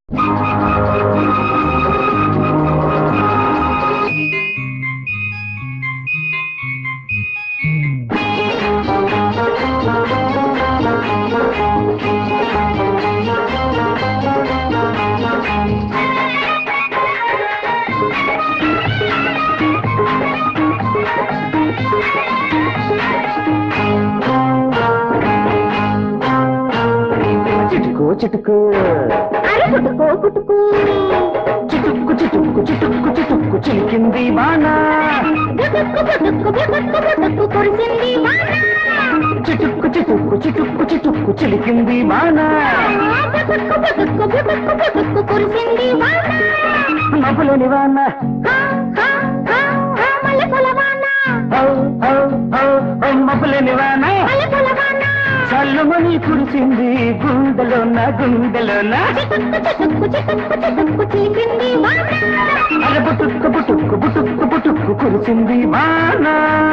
చిటుకు చిటుకు అరే పుట్టుకో పుట్టుకు చిటుక్కు చిటుక్కు చిటుక్కు చిటుక్కు చిలికింది వాన బుటుక్కు బుటుక్కు బుటుక్కు బుటుక్కు కురిసింది వాన చిటుక్కు చిటుక్కు చిటుక్కు చిటుక్కు చిలికింది వాన బుటుక్కు బుటుక్కు బుటుక్కు బుటుక్కు కురిసింది వాన మబ్బులేని వాన హా, హా, హా, హా, మల్లెపూల వాన ఔ, ఔ, ఔ, ఔ, మబ్బులేని వాన మల్లెపూల వాన చల్లుమని కురిసింది గుండెలోన గుండెలోన చిటుక్కు చిటుక్కు చిటుక్కు చిటుక్కు చిలికింది వాన అర బుటుక్కు బుటుక్కు బుటుక్కు బుటుక్కు కురిసింది వాన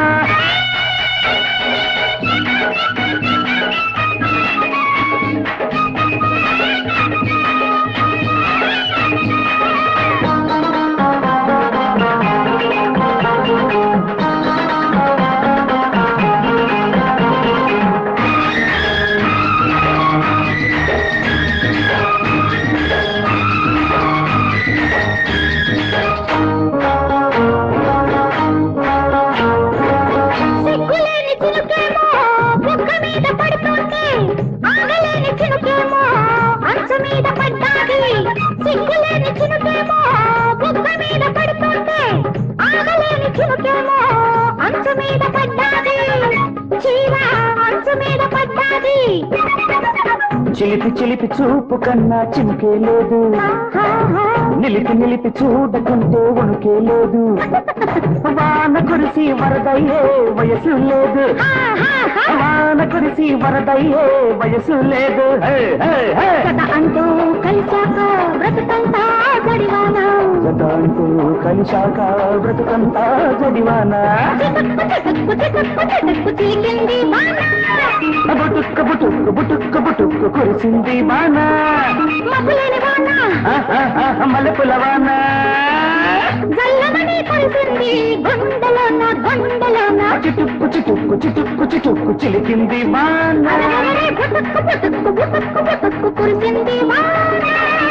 సిగ్గులేని చినుకేమో బుగ్గ మీద పడుతుంటే ఆగలేని చినుకేమో అంచు మీద పడ్డాది సిగ్గులేని చినుకేమో బుగ్గ మీద పడుతుంటే ఆగలేని చినుకేమో అంచు మీద పడ్డాది చీర అంచు మీద పడ్డాది చిలిపి చిలిపి చూపు కన్నా చినుకే లేదు నిలిపి నిలిపి చూడకుంటే వణుకే లేదు వాన కురిసి వరదయ్యే వయసు లేదు వాన కురిసి వరదయ్యే వయసు లేదు హే, హే, హే. కథ అంటూ కలిశాక బ్రతుకంతా జడివానా జత అంటూ కలిశాక బ్రతుకంతా జడివానా చిటుక్కు చిటుక్కు చిటుక్కు చిటుక్కు చిలికింది వాన బుటుక్కు బుటుక్కు బుటుక్కు బుటుక్కు కురిసింది వాన మబ్బులేని వాన మల్లెపుల వాన జల్లమని కురిసింది గుండెలోన గుండెలోన చిటుక్కు చిటుక్కు చిటుక్కు చిటుక్కు చిలికింది వాన అరెరెరె బుటుక్కు బుటుక్కు బుటుక్కు బుటుక్కు కురిసింది వాన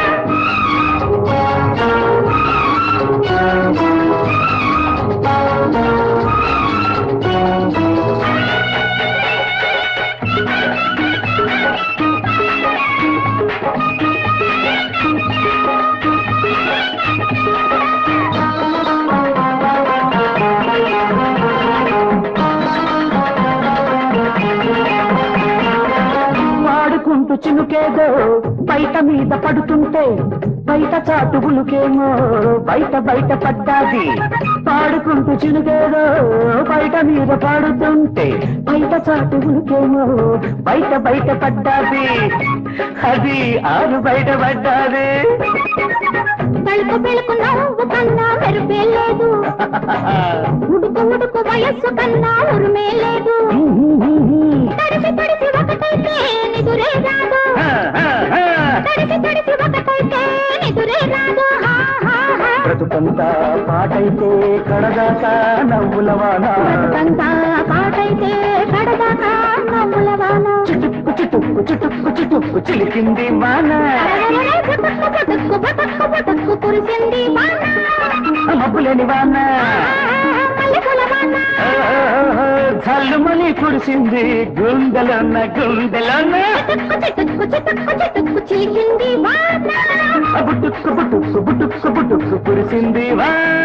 వాడుకుంటూ చినుకేదో బయట మీద పడుతుంటే బయట చాటు ఉలుకేమో బయట బయట పడ్డాది పాడుకుంటూ చినుకేదో బయట మీద పడుతుంటే బయట చాటు ఉలుకేమో బయట బయట పడ్డాది అది ఆరు బయట పడ్డాది తలుపు పెళుకు నవ్వు కన్నా మెరుపే లేదు ఉడుకు ఉడుకు వయస్సు కన్నా ఉరుమే లేదు తడిసి తడిసి ఒకటైతే నిదురే రాదు తడిసి తడిసి ఒకటైతే నిదురే రాదు హా, హా, హా. బ్రతుకంతా పాటైతే కడదాకా నవ్వులవానా బ్రతుకంతా పాటైతే కడదాకా నవ్వుల వాన చిటుక్కు చిటుక్కు చిటుక్కు చిటుక్కు చిలికింది వాన అరెరెరె బుటుక్కు బుటుక్కు బుటుక్కు బుటుక్కు కురిసింది వాన మబ్బులేని వాన మల్లెపూల వాన చల్లుమని కురిసింది గుండెలోన గుండెలోన చిటుక్కు చిటుక్కు చిటుక్కు చిటుక్కు చిలికింది వాన బుటుక్కు బుటుక్కు బుటుక్కు బుటుక్కు కురిసింది వాన